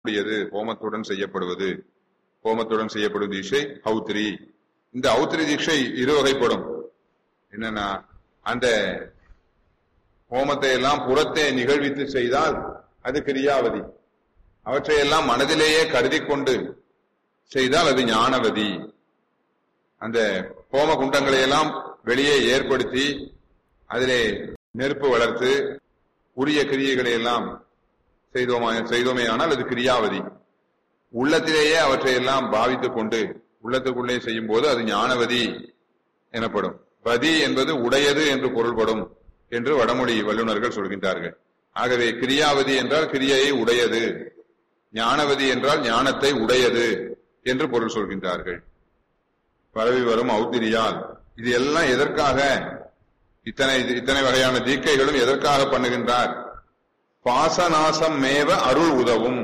கூடியது ஹோமத்துடன் செய்யப்படுவது ஹோமத்துடன் செய்யப்படும் தீட்சை ஹௌத்ரி இந்த ஹௌத்ரி தீட்சை இரு வகைப்படும் என்னன்னா அந்த ஹோமத்தை எல்லாம் புறத்தே நிகழ்வித்து செய்தால் அது கிரியாவதி அவற்றையெல்லாம் மனதிலேயே கருதி கொண்டு செய்தால் அது ஞானவதி அந்த ஹோம குண்டங்களை எல்லாம் வெளியே ஏற்படுத்தி அதிலே நெருப்பு வளர்த்து உரிய கிரியைகளை எல்லாம் செய்தோமா செய்தோமே ஆனால் அது கிரியாவதி உள்ளத்திலேயே அவற்றை எல்லாம் பாவித்துக் கொண்டு உள்ளத்துக்குள்ளே செய்யும் போது அது ஞானவதி எனப்படும் வதி என்பது உடையது என்று பொருள்படும் என்று வடமொழி வல்லுநர்கள் சொல்கின்றார்கள் ஆகவே கிரியாவதி என்றால் கிரியையை உடையது ஞானவதி என்றால் ஞானத்தை உடையது என்று பொருள் சொல்கின்றார்கள் பரவி வரும் ஔத்திரியால் இது எல்லாம் எதற்காக இத்தனை இத்தனை வகையான தீக்கைகளும் எதற்காக பண்ணுகின்றார் பாசநாசம் மேவ அருள் உதவும்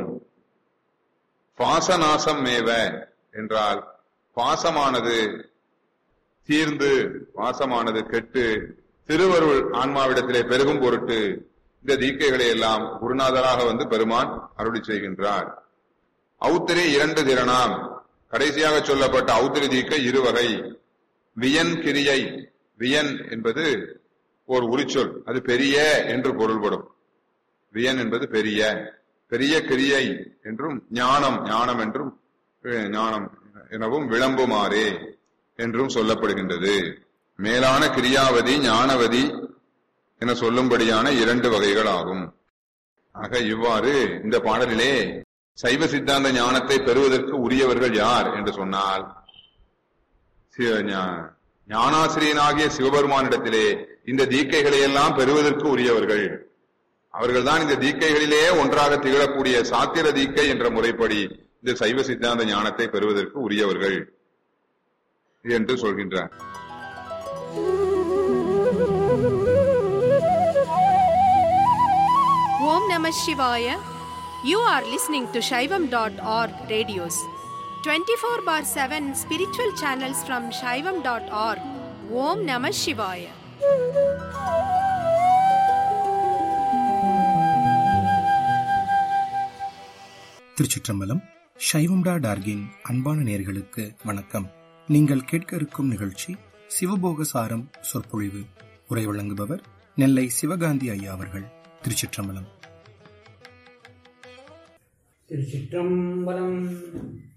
பாசநாசம் மேவ என்றால் பாசமானது தீர்ந்து பாசமானது கெட்டு திருவருள் ஆன்மாவிடத்திலே பெருகும் பொருட்டு இந்த தீக்கைகளை எல்லாம் குருநாதராக வந்து பெருமான் அருளி செய்கின்றார் ஔத்திரி இரண்டு திறனாம் கடைசியாக சொல்லப்பட்ட ஔத்திரி தீக்கை இருவகை வியன் கிரியை வியன் என்பது ஒரு உரிச்சொல் அது பெரிய என்று பொருள்படும் வியன் என்பது பெரிய பெரிய கிரியை என்றும் ஞானம் ஞானம் என்றும் அஹ், ஞானம் எனவும் விளம்புமாறே என்றும் சொல்லப்படுகின்றது மேலான கிரியாவதி ஞானவதி என சொல்லும்படியான இரண்டு வகைகள் ஆகும் ஆக இவ்வாறு இந்த பாடலிலே சைவ சித்தாந்த ஞானத்தை பெறுவதற்கு உரியவர்கள் யார் என்று சொன்னால் சி- ஞா- ஞானாசிரியனாகிய சிவபெருமானிடத்திலே இந்த தீக்கைகளை எல்லாம் பெறுவதற்கு உரியவர்கள் அவர்கள்தான் இந்த தீக்கைகளிலே ஒன்றாக திகழக்கூடிய சாத்திர தீக்கை என்ற முறைப்படி இந்த சைவ சித்தாந்த ஞானத்தை பெறுவதற்கு உரியவர்கள் என்று சொல்கின்றார் Om Namah Shivaya. You are listening to Shaivam.org radios. 24 bar 7 spiritual channels from Shaivam.org. Om Namah Shivaya. திருச்சிற்றம்பலம் சைவம்டா டார்கின் அன்பான நேர்களுக்கு வணக்கம் நீங்கள் கேட்க இருக்கும் நிகழ்ச்சி சிவபோக சாரம் சொற்பொழிவு உரை வழங்குபவர் நெல்லை சிவகாந்தி ஐயா அவர்கள் திருச்சிற்றம்பலம் திருச்சிற்றம்பலம்